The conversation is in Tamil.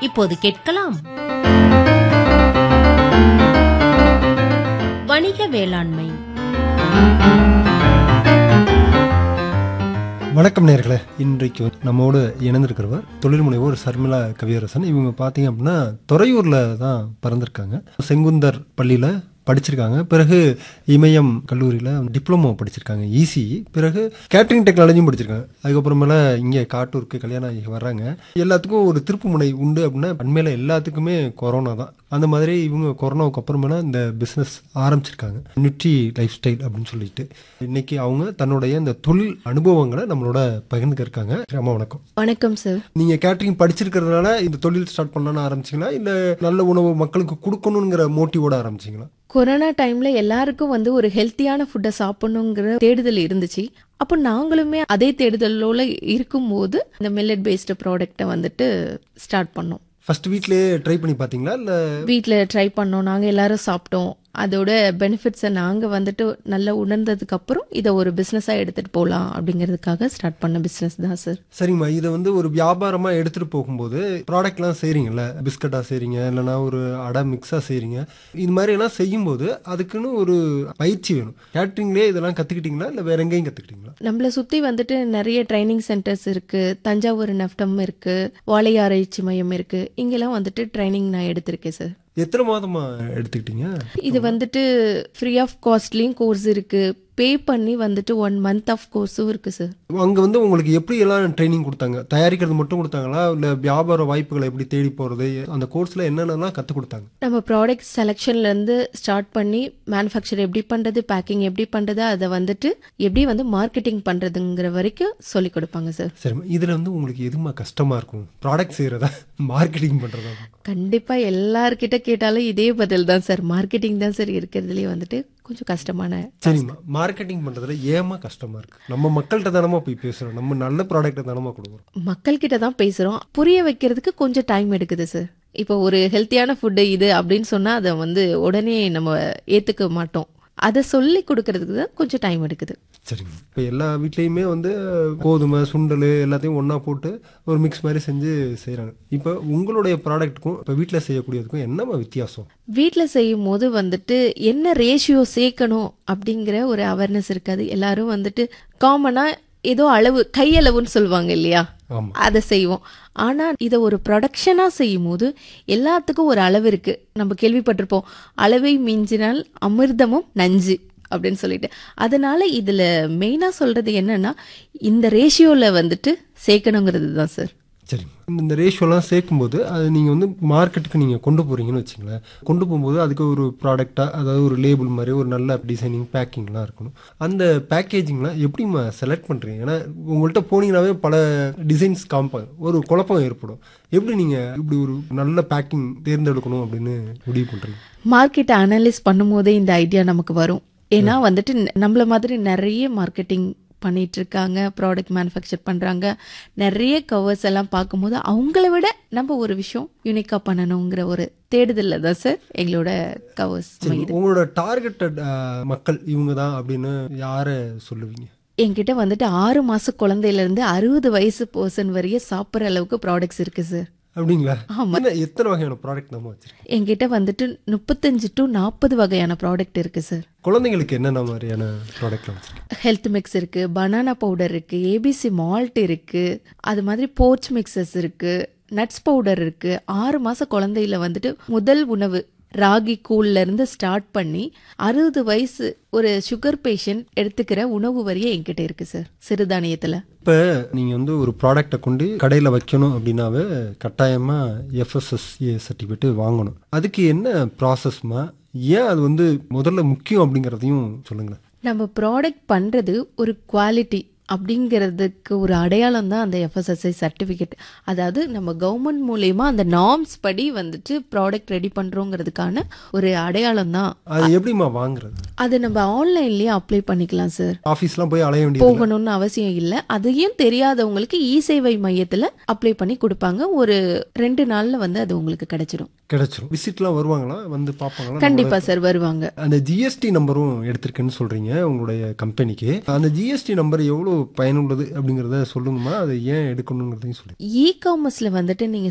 இப்போது கேட்கலாம் வணிக வேளாண்மை வணக்கம் நேர்களே இன்றைக்கு நம்மோடு இணைந்திருக்கிறவர் தொழில் முனைவோர் சர்மிளா கவியரசன் இவங்க பார்த்தீங்க அப்படின்னா துறையூரில் தான் பிறந்திருக்காங்க செங்குந்தர் பள்ளியில் படிச்சிருக்காங்க பிறகு இமயம் கல்லூரியில் டிப்ளமோ படிச்சிருக்காங்க இசி பிறகு கேட்டரிங் டெக்னாலஜியும் படிச்சிருக்காங்க அதுக்கப்புறமேல இங்கே காட்டூருக்கு கல்யாணம் ஆகி வர்றாங்க எல்லாத்துக்கும் ஒரு திருப்பு முனை உண்டு அப்படின்னா அண்மையில் எல்லாத்துக்குமே கொரோனா தான் அந்த மாதிரி இவங்க கொரோனாவுக்கு அப்புறமேல இந்த பிஸ்னஸ் ஆரம்பிச்சிருக்காங்க நியூட்ரி லைஃப் ஸ்டைல் அப்படின்னு சொல்லிட்டு இன்னைக்கு அவங்க தன்னுடைய இந்த தொழில் அனுபவங்களை நம்மளோட பகிர்ந்துக்க இருக்காங்க அம்மா வணக்கம் வணக்கம் சார் நீங்க கேட்டரிங் படிச்சிருக்கிறதுனால இந்த தொழில் ஸ்டார்ட் பண்ணலாம்னு ஆரம்பிச்சிங்களா இல்ல நல்ல உணவு மக்களுக்கு கொடுக்கணுங்கிற மோட்டிவோட ஆரம்பிச்சிங்களா கொரோனா டைம்ல எல்லாருக்கும் வந்து ஒரு ஹெல்த்தியான ஃபுட்டை சாப்பிடணுங்கிற தேடுதல் இருந்துச்சு அப்போ நாங்களுமே அதே தேடுதலோட இருக்கும்போது இந்த மில்லட் பேஸ்டு ப்ராடக்ட்டை வந்துட்டு ஸ்டார்ட் பண்ணோம் ஃபர்ஸ்ட் வீட்லயே ட்ரை பண்ணி பாத்தீங்களா இல்ல வீட்டில் ட்ரை பண்ணோம் நாங்கள் எல்லாரும் சாப்பிட்டோம் அதோட பெனிஃபிட்ஸை நாங்கள் வந்துட்டு நல்லா உணர்ந்ததுக்கு அப்புறம் இதை ஒரு பிஸ்னஸாக எடுத்துகிட்டு போகலாம் அப்படிங்கிறதுக்காக ஸ்டார்ட் பண்ண பிஸ்னஸ் தான் சார் சரிம்மா இதை வந்து ஒரு வியாபாரமா எடுத்துட்டு போகும்போது ப்ராடக்ட்லாம் செய்றீங்கல்ல பிஸ்கட்டா செய்றீங்க இல்லைன்னா ஒரு அடை மிக்ஸா செய்றீங்க இது மாதிரி எல்லாம் செய்யும்போது அதுக்குன்னு ஒரு பயிற்சி வேணும் கேட்டரிங்லேயே இதெல்லாம் கத்துக்கிட்டீங்களா இல்ல வேற எங்கேயும் கத்துக்கிட்டீங்களா நம்மளை சுற்றி வந்துட்டு நிறைய ட்ரைனிங் சென்டர்ஸ் இருக்குது தஞ்சாவூர் நெஃப்டம் இருக்குது வாழை ஆராய்ச்சி மையம் இருக்குது இங்கெல்லாம் வந்துட்டு ட்ரைனிங் நான் எடுத்திருக்கேன் சார் எத்தனை மாதமா எடுத்துக்கிட்டீங்க இது வந்துட்டு ஃப்ரீ ஆஃப் காஸ்ட்லேயும் கோர்ஸ் இருக்குது பே பண்ணி வந்துட்டு ஒன் மந்த் ஆஃப் கோர்ஸும் இருக்குது சார் அங்க வந்து உங்களுக்கு எப்படி எல்லாம் ட்ரைனிங் கொடுத்தாங்க தயாரிக்கிறது மட்டும் கொடுத்தாங்களா இல்ல வியாபார வாய்ப்புகளை எப்படி தேடி போறது அந்த கோர்ஸ்ல என்னென்னலாம் கத்து கொடுத்தாங்க நம்ம ப்ராடக்ட் செலெக்ஷன்லேருந்து ஸ்டார்ட் பண்ணி மேனுஃபேக்சர் எப்படி பண்ணுறது பேக்கிங் எப்படி பண்ணுறது அதை வந்துட்டு எப்படி வந்து மார்க்கெட்டிங் பண்ணுறதுங்கிற வரைக்கும் சொல்லி கொடுப்பாங்க சார் சரிம்மா இதுல வந்து உங்களுக்கு எதுமா கஷ்டமா இருக்கும் ப்ராடக்ட் செய்யறதா மார்க்கெட்டிங் பண்றதா கண்டிப்பாக எல்லார்கிட்ட கேட்டாலும் இதே பதில் தான் சார் மார்க்கெட்டிங் தான் சார் இருக்கிறதுலே வந்துட்டு கொஞ்சம் கஷ்டமான சரிம்மா மார்க்கெட்டிங் பண்றதுல ஏமா கஷ்டமா இருக்கு நம்ம மக்கள்கிட்ட தானமா போய் பேசுறோம் நம்ம நல்ல ப்ராடக்ட்டை தானமா கொடுக்குறோம் மக்கள்கிட்ட தான் பேசுகிறோம் புரிய வைக்கிறதுக்கு கொஞ்சம் டைம் எடுக்குது சார் இப்போ ஒரு ஹெல்த்தியான ஃபுட்டு இது அப்படின்னு சொன்னால் அதை வந்து உடனே நம்ம ஏற்றுக்க மாட்டோம் அதை சொல்லி கொடுக்கறதுக்கு தான் கொஞ்சம் டைம் எடுக்குது சரிங்க இப்போ எல்லா வீட்லேயுமே வந்து கோதுமை சுண்டல் எல்லாத்தையும் ஒன்றா போட்டு ஒரு மிக்ஸ் மாதிரி செஞ்சு செய்கிறாங்க இப்போ உங்களுடைய ப்ராடக்ட்டுக்கும் இப்போ வீட்டில் செய்யக்கூடியதுக்கும் என்னம்மா வித்தியாசம் வீட்டில் செய்யும் போது வந்துட்டு என்ன ரேஷியோ சேர்க்கணும் அப்படிங்கிற ஒரு அவேர்னஸ் இருக்காது எல்லாரும் வந்துட்டு காமனாக ஏதோ அளவு கையளவுன்னு சொல்லுவாங்க இல்லையா ஆமாம் அதை செய்வோம் ஆனால் இதை ஒரு ப்ரொடக்ஷனாக செய்யும் போது எல்லாத்துக்கும் ஒரு அளவு இருக்குது நம்ம கேள்விப்பட்டிருப்போம் அளவை மிஞ்சினால் அமிர்தமும் நஞ்சு அப்படின்னு சொல்லிட்டு அதனால இதில் மெயினாக சொல்கிறது என்னன்னா இந்த ரேஷியோவில் வந்துட்டு சேர்க்கணுங்கிறது தான் சார் சரி இந்த ரேஷியோலாம் சேர்க்கும்போது அது நீங்கள் வந்து மார்க்கெட்டுக்கு நீங்கள் கொண்டு போகிறீங்கன்னு வச்சுங்களேன் கொண்டு போகும்போது அதுக்கு ஒரு ப்ராடக்டாக அதாவது ஒரு லேபிள் மாதிரி ஒரு நல்ல டிசைனிங் பேக்கிங்லாம் இருக்கணும் அந்த பேக்கேஜிங்லாம் எப்படிம்மா செலக்ட் பண்ணுறீங்க ஏன்னா உங்கள்கிட்ட போனீங்கன்னாவே பல டிசைன்ஸ் காமிப்பாங்க ஒரு குழப்பம் ஏற்படும் எப்படி நீங்கள் இப்படி ஒரு நல்ல பேக்கிங் தேர்ந்தெடுக்கணும் அப்படின்னு முடிவு பண்ணுறீங்க மார்க்கெட்டை அனலைஸ் பண்ணும்போதே இந்த ஐடியா நமக்கு வரும் ஏன்னா வந்துட்டு ந- நம்மள மாதிரி நிறைய மார்க்கெட்டிங் பண்ணிட்டு இருக்காங்க ப்ராடக்ட் மேனுஃபேக்சர் பண்றாங்க நிறைய கவர்ஸ் எல்லாம் பார்க்கும்போது அவங்கள விட நம்ம ஒரு விஷயம் யூனிக்கா பண்ணணுங்கிற ஒரு தேடுதல்ல தான் சார் எங்களோட கவர்ஸ் சரி உங்களோட டார்கெட்டட் மக்கள் இவங்க தான் அப்படின்னு யாரை சொல்லுவீங்க என்கிட்ட வந்துட்டு ஆறு மாச குழந்தையில இருந்து அறுபது வயசு பர்சன் வரைய சாப்பிட்ற அளவுக்கு ப்ராடக்ட்ஸ் இருக்கு சார் அப்படிங்களா என்ன எத்தனை வகையான ப்ராடக்ட் நம்ம வச்சிருக்கோம் என்கிட்ட வந்துட்டு முப்பத்தஞ்சு டு நாற்பது வகையான ப்ராடக்ட் இருக்கு சார் குழந்தைங்களுக்கு என்னென்ன மாதிரியான ப்ராடக்ட்லாம் வச்சிருக்கீங்க ஹெல்த் மிக்ஸ் இருக்கு பனானா பவுடர் இருக்கு ஏபிசி மால்ட் இருக்கு அது மாதிரி போர்ச் மிக்சஸ் இருக்கு நட்ஸ் பவுடர் இருக்கு ஆறு மாச குழந்தையில வந்துட்டு முதல் உணவு ராகி கூழ்ல இருந்து ஸ்டார்ட் பண்ணி அறுபது வயசு ஒரு சுகர் பேஷண்ட் எடுத்துக்கிற உணவு வரையே என்கிட்ட இருக்கு சார் சிறுதானியத்துல இப்போ நீங்கள் வந்து ஒரு ப்ராடக்டை கொண்டு கடையில் வைக்கணும் அப்படின்னாவே கட்டாயமாக எஃப்எஸ்எஸ்ஏ சர்டிஃபிகேட் வாங்கணும் அதுக்கு என்ன ப்ராசஸ்மா ஏன் அது வந்து முதல்ல முக்கியம் அப்படிங்கிறதையும் சொல்லுங்களேன் நம்ம ப்ராடக்ட் பண்றது ஒரு குவாலிட்டி அப்படிங்கிறதுக்கு ஒரு அடையாளம் தான் அந்த எஃப்எஸ்எஸ்ஐ சர்டிஃபிகேட் அதாவது நம்ம கவர்மெண்ட் மூலயமா அந்த நார்ம்ஸ் படி வந்துட்டு ப்ராடக்ட் ரெடி பண்றோங்கிறதுக்கான ஒரு அடையாளம் தான் அது எப்படிம்மா வாங்குறது அது நம்ம ஆன்லைன்லயே அப்ளை பண்ணிக்கலாம் சார் ஆஃபீஸ்லாம் போய் அலைய வேண்டியது போகணும்னு அவசியம் இல்லை அதையும் தெரியாதவங்களுக்கு இ சேவை மையத்துல அப்ளை பண்ணி கொடுப்பாங்க ஒரு ரெண்டு நாள்ல வந்து அது உங்களுக்கு கிடைச்சிடும் கிடைச்சிரும் விசிட்லாம் வருவாங்களா வந்து பார்ப்பாங்களா கண்டிப்பா சார் வருவாங்க அந்த ஜிஎஸ்டி நம்பரும் எடுத்திருக்கேன்னு சொல்றீங்க உங்களுடைய கம்பெனிக்கு அந்த ஜிஎஸ்டி நம்பர் எவ்வளவு பயனுள்ளது அப்படிங்கறத சொல்லுங்கம்மா அதை ஏன் எடுக்கணுங்கிறதையும் சொல்லுங்க இ காமர்ஸ்ல வந்துட்டு நீங்க